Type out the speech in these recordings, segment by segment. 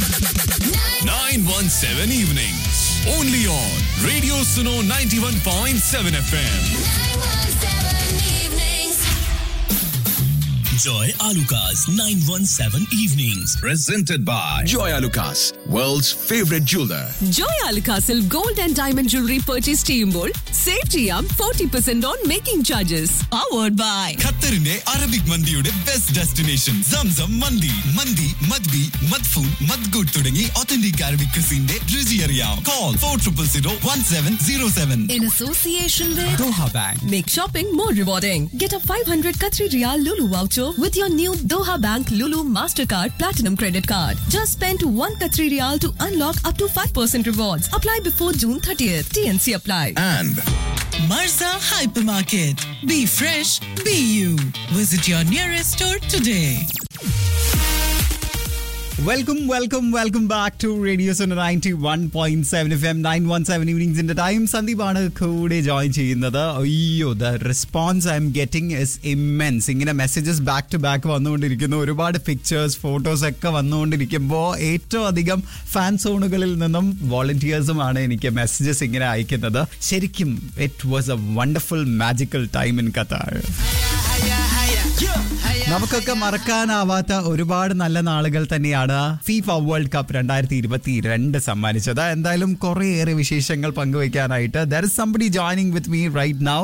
917 evenings. Only on Radio Suno 91.7 FM. Joy Alukas 917 Evenings. Presented by Joy Alukas, world's favorite jeweler. ജോയ് അൽകാസിൽ gold and diamond jewellery purchase ചെയ്യുമ്പോൾ save ചെയ്യാം forty percent on making charges powered by ഖത്തറിന്റെ Arabic മന്തിയുടെ best destination സംസം മന്തി മന്തി മദ്ബി മദ്ഫൂൺ മദ്ഗുഡ് തുടങ്ങി ഒത്തന്റിക് അറബിക് ക്രിസിന്റെ രുചി അറിയാം call four triple zero one seven zero seven In association with Doha bank Make shopping more rewarding. Get a 500 Qatari Riyal Lulu voucher with your new Doha Bank Lulu Mastercard Platinum Credit Card. Just spend 1 Qatari Riyal to unlock up to 5% rewards. Apply before June 30th. TNC apply. And Marza Hypermarket. Be fresh, be you. Visit your nearest store today. Welcome welcome welcome back to radio zone ninety one point seven F M nine one seven ഈവനിങ്സിന്റെ time സന്ദീപാണ് കൂടെ join ചെയ്യുന്നത് അയ്യോ the response I'm getting is immense ഇങ്ങനെ messages back to back വന്നുകൊണ്ടിരിക്കുന്നു ഒരുപാട് pictures photos ഒക്കെ വന്നുകൊണ്ടിരിക്കുമ്പോൾ ഏറ്റവും അധികം ഫാൻ സോണുകളിൽ നിന്നും വോളണ്ടിയേഴ്സുമാണ് എനിക്ക് മെസ്സേജസ് ഇങ്ങനെ അയക്കുന്നത് ശരിക്കും it was a wonderful magical time in Qatar നമുക്കൊക്കെ മറക്കാനാവാത്ത ഒരുപാട് നല്ല നാളുകൾ തന്നെയാണ് ഫീഫ വേൾഡ് കപ്പ് രണ്ടായിരത്തി ഇരുപത്തി രണ്ട് സമ്മാനിച്ചത് എന്തായാലും കുറേയേറെ വിശേഷങ്ങൾ പങ്കുവയ്ക്കാനായിട്ട് there is somebody joining with me right now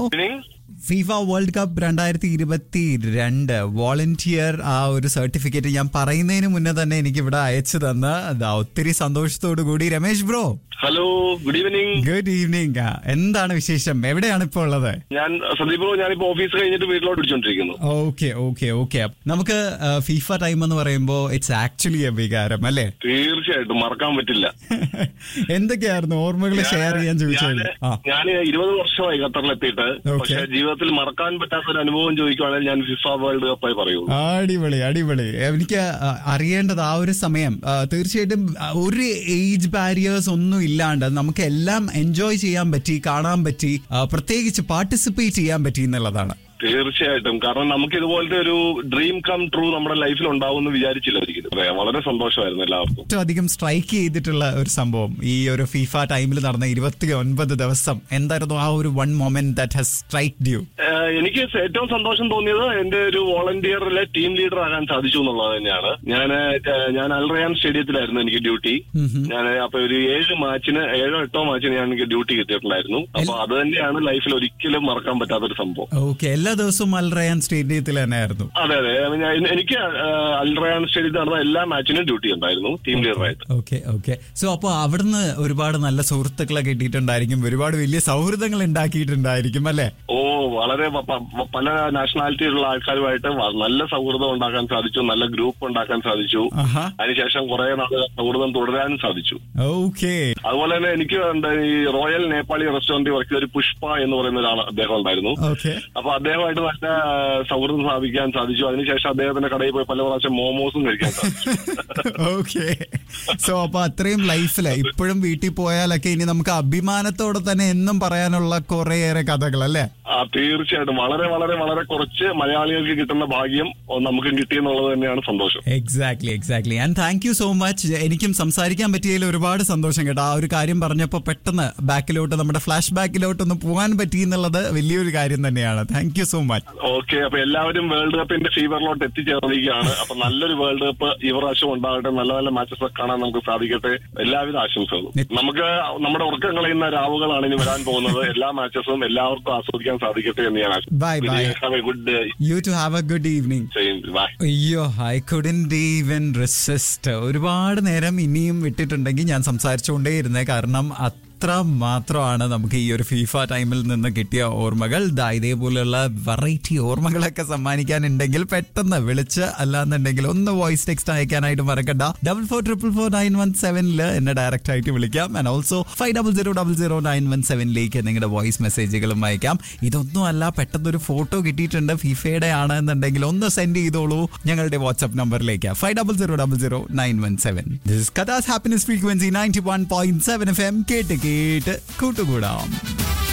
FIFA world cup രണ്ടായിരത്തി ഇരുപത്തി രണ്ട് വോളണ്ടിയർ ആ ഒരു സർട്ടിഫിക്കറ്റ് ഞാൻ പറയുന്നതിന് മുന്നേ തന്നെ എനിക്ക് ഇവിടെ അയച്ചു തന്ന ദാ ഒത്തിരി സന്തോഷത്തോടു കൂടി Ramesh bro hello good evening good evening എന്താണ് വിശേഷം എവിടെയാണ് ഇപ്പോൾ ഉള്ളത് ഞാൻ സന്ദീപ് ബ്രോ ഞാനിപ്പോ ഓഫീസ് കഴിഞ്ഞിട്ട് വീട്ടിലോട്ട് വിളിച്ചോണ്ടിരിക്കുന്നു ഓക്കെ ഓക്കെ ഓക്കെ നമുക്ക് ഫീഫ ടൈം എന്ന് പറയുമ്പോൾ ഇറ്റ്സ് ആക്ച്വലി എ വികാരം അല്ലേ തീർച്ചയായിട്ടും മറക്കാൻ പറ്റില്ല എന്തൊക്കെയായിരുന്നു ഓർമ്മകൾ ഷെയർ ചെയ്യാൻ ചോദിച്ചത് ആ ഞാൻ ഇരുപത് വർഷമായി ഖത്തറിലെത്തിയിട്ട് Okay. പക്ഷെ ജീവിതത്തിൽ മറക്കാൻ പറ്റാത്ത ഒരു അനുഭവം ചോദിക്കുവാണെങ്കിൽ ഞാൻ ഫിഫ വേൾഡ് കപ്പായി പറയുള്ളൂ അടിപൊളി അടിപൊളി എനിക്ക് ആ, അറിയേണ്ടത് ആ ഒരു സമയം ആ, തീർച്ചയായിട്ടും ആ, ഒരു ഏജ് ബാരിയേഴ്സ് ഒന്നും ഇല്ലാണ്ട് നമുക്ക് എല്ലാം എൻജോയ് ചെയ്യാൻ പറ്റി കാണാൻ പറ്റി ആ, പ്രത്യേകിച്ച് പാർട്ടിസിപ്പേറ്റ് ചെയ്യാൻ പറ്റി എന്നുള്ളതാണ് തീർച്ചയായിട്ടും കാരണം നമുക്ക് ഇതുപോലത്തെ ഒരു ഡ്രീം കം ട്രൂ നമ്മുടെ ലൈഫിൽ ഉണ്ടാവും എന്ന് വിചാരിച്ചില്ല ഒരിക്കലും അതെ, വളരെ സന്തോഷമായിരുന്നു എല്ലാവർക്കും ഏറ്റവും അധികം സ്ട്രൈക്ക് ചെയ്തിട്ടുള്ള ഒരു സംഭവം ഈ ഒരു ഫിഫ ടൈമിൽ നടന്ന ഇരുപത്തി ഒൻപത് ദിവസം എന്തായിരുന്നു ആ ഒരു one moment that has strike you eh എനിക്ക് ഏറ്റവും സന്തോഷം തോന്നിയത് എന്റെ ഒരു വോളണ്ടിയറിലെ ടീം ലീഡർ ആകാൻ സാധിച്ചു എന്നുള്ളത് തന്നെയാണ് ഞാൻ ഞാൻ അൽറയാൻ സ്റ്റേഡിയത്തിലായിരുന്നു എനിക്ക് ഡ്യൂട്ടി ഞാൻ അപ്പൊ ഒരു ഏഴ് മാച്ചിന് ഏഴോ എട്ടോ മാച്ചിന് ഞാൻ എനിക്ക് ഡ്യൂട്ടി കിട്ടിയിട്ടുണ്ടായിരുന്നു അപ്പൊ അത് തന്നെയാണ് ലൈഫിൽ ഒരിക്കലും മറക്കാൻ പറ്റാത്തൊരു സംഭവം ഓക്കെ എല്ലാ ദിവസവും അൽ റയാൻ സ്റ്റേഡിയത്തിൽ തന്നെയായിരുന്നു അതെ അതെ ഞാൻ- എനിക്ക് അൽറയാൻ സ്റ്റേഡിയത്തിൽ നടന്ന എല്ലാ മാച്ചിനും ഡ്യൂട്ടി ഉണ്ടായിരുന്നു ടീം ലീഡറായിട്ട് ഓക്കെ ഓക്കെ സോ അപ്പോൾ അവിടുന്ന് ഒരുപാട് നല്ല സുഹൃത്തുക്കളെ കിട്ടിയിട്ടുണ്ടായിരിക്കും ഒരുപാട് വലിയ സൗഹൃദങ്ങൾ ഉണ്ടാക്കിയിട്ടുണ്ടായിരിക്കും അല്ലേ ഓ വളരെ പ- പ- പല നാഷണാലിറ്റിയിലുള്ള ആൾക്കാരുമായിട്ട് വ- നല്ല സൗഹൃദം ഉണ്ടാക്കാൻ സാധിച്ചു നല്ല ഗ്രൂപ്പ് ഉണ്ടാക്കാൻ സാധിച്ചു ആഹാ അതിനുശേഷം കുറെ നാൾ സൗഹൃദം തുടരാനും സാധിച്ചു ഓക്കെ അതുപോലെ തന്നെ എനിക്ക് ഉണ്ട് ഈ റോയൽ നേപ്പാളി റെസ്റ്റോറന്റിൽ വർക്ക് ചെയ്ത ഒരു പുഷ്പ എന്ന് പറയുന്ന ഒരാൾ അദ്ദേഹം ഉണ്ടായിരുന്നു ഓക്കെ അപ്പൊ അദ്ദേഹമായിട്ട് നല്ല ആ, സൗഹൃദം സ്ഥാപിക്കാൻ സാധിച്ചു അതിനുശേഷം അദ്ദേഹത്തിന്റെ കടയിൽ പോയി പല പ്രാവശ്യം മോമോസും കഴിക്കാൻ സാധിച്ചു ഓക്കെ സോ അപ്പൊ അത്രയും ലൈഫില് ഇപ്പോഴും വീട്ടിൽ പോയാലൊക്കെ ഇനി നമുക്ക് അഭിമാനത്തോടെ തന്നെ എന്നും പറയാനുള്ള കുറേയേറെ കഥകൾ അല്ലേ ആ തീർച്ചയായിട്ടും വളരെ വളരെ വളരെ കുറച്ച് മലയാളികൾക്ക് കിട്ടുന്ന ഭാഗ്യം നമുക്കും കിട്ടിയെന്നുള്ളത് തന്നെയാണ് സന്തോഷം exactly exactly and thank you so much എനിക്കും സംസാരിക്കാൻ പറ്റിയതിൽ ഒരുപാട് സന്തോഷം കേട്ടോ ആ ഒരു കാര്യം പറഞ്ഞപ്പോൾ പെട്ടെന്ന് ബാക്കിലോട്ട് നമ്മുടെ ഫ്ലാഷ് ബാക്കിലോട്ട് ഒന്ന് പോകാൻ പറ്റി എന്നുള്ളത് വലിയൊരു കാര്യം തന്നെയാണ് thank you so much okay അപ്പൊ എല്ലാവരും വേൾഡ് കപ്പിന്റെ ഫീവറിലോട്ട് എത്തിച്ചേർന്നിരിക്കുകയാണ് അപ്പൊ നല്ലൊരു വേൾഡ് കപ്പ് ഈ പ്രാവശ്യം ഉണ്ടാകട്ടെ നല്ല നല്ല മാച്ചസ് കാണാൻ നമുക്ക് സാധിക്കട്ടെ എല്ലാവിധ ആശംസകളും നമുക്ക് നമ്മുടെ ഉറക്കം കളയുന്ന രാവുകളാണ് ഇനി വരാൻ പോകുന്നത് എല്ലാ മാച്ചസും എല്ലാവർക്കും ആസ്വദിക്കാൻ സാധിക്കട്ടെ എന്ന് ഞാൻ Bye, bye. Have a good you too have a good evening bye അയ്യോ ഐ കുഡൻറ്റ് ഈവൻ റെസിസ്റ്റ് ഒരുപാട് നേരം ഇനിയും വിട്ടിട്ടുണ്ടെങ്കിൽ ഞാൻ സംസാരിച്ചുകൊണ്ടേയിരുന്നേ കാരണം അത്ര മാത്രമാണ് നമുക്ക് ഈ ഒരു ഫീഫ ടൈമിൽ നിന്ന് കിട്ടിയ ഓർമ്മകൾ ദാ ഇതേപോലെയുള്ള വെറൈറ്റി ഓർമ്മകളൊക്കെ സമ്മാനിക്കാനുണ്ടെങ്കിൽ പെട്ടെന്ന് വിളിച്ച് അല്ലാന്നുണ്ടെങ്കിൽ ഒന്ന് വോയിസ് ടെക്സ്റ്റ് അയക്കാനായിട്ട് മറക്കണ്ട double four triple four nine one സെവനില് എന്നെ ഡയറക്റ്റ് ആയിട്ട് വിളിക്കാം and also five double zero double zero nine one സെവനിലേക്ക് നിങ്ങളുടെ വോയിസ് മെസ്സേജുകളും അയക്കാം ഇതൊന്നും അല്ല പെട്ടെന്നൊരു ഫോട്ടോ കിട്ടിയിട്ടുണ്ട് ഫിഫയുടെ ആണ് എന്നുണ്ടെങ്കിൽ ഒന്ന് സെൻഡ് ചെയ്തോളൂ ഞങ്ങളുടെ വാട്സ്ആപ്പ് നമ്പറിലേക്ക് five double zero double zero nine one seven this Qatar's happiness frequency ninety one point seven F M കേട്ട് കേട്ട് കൂട്ടുകൂടാം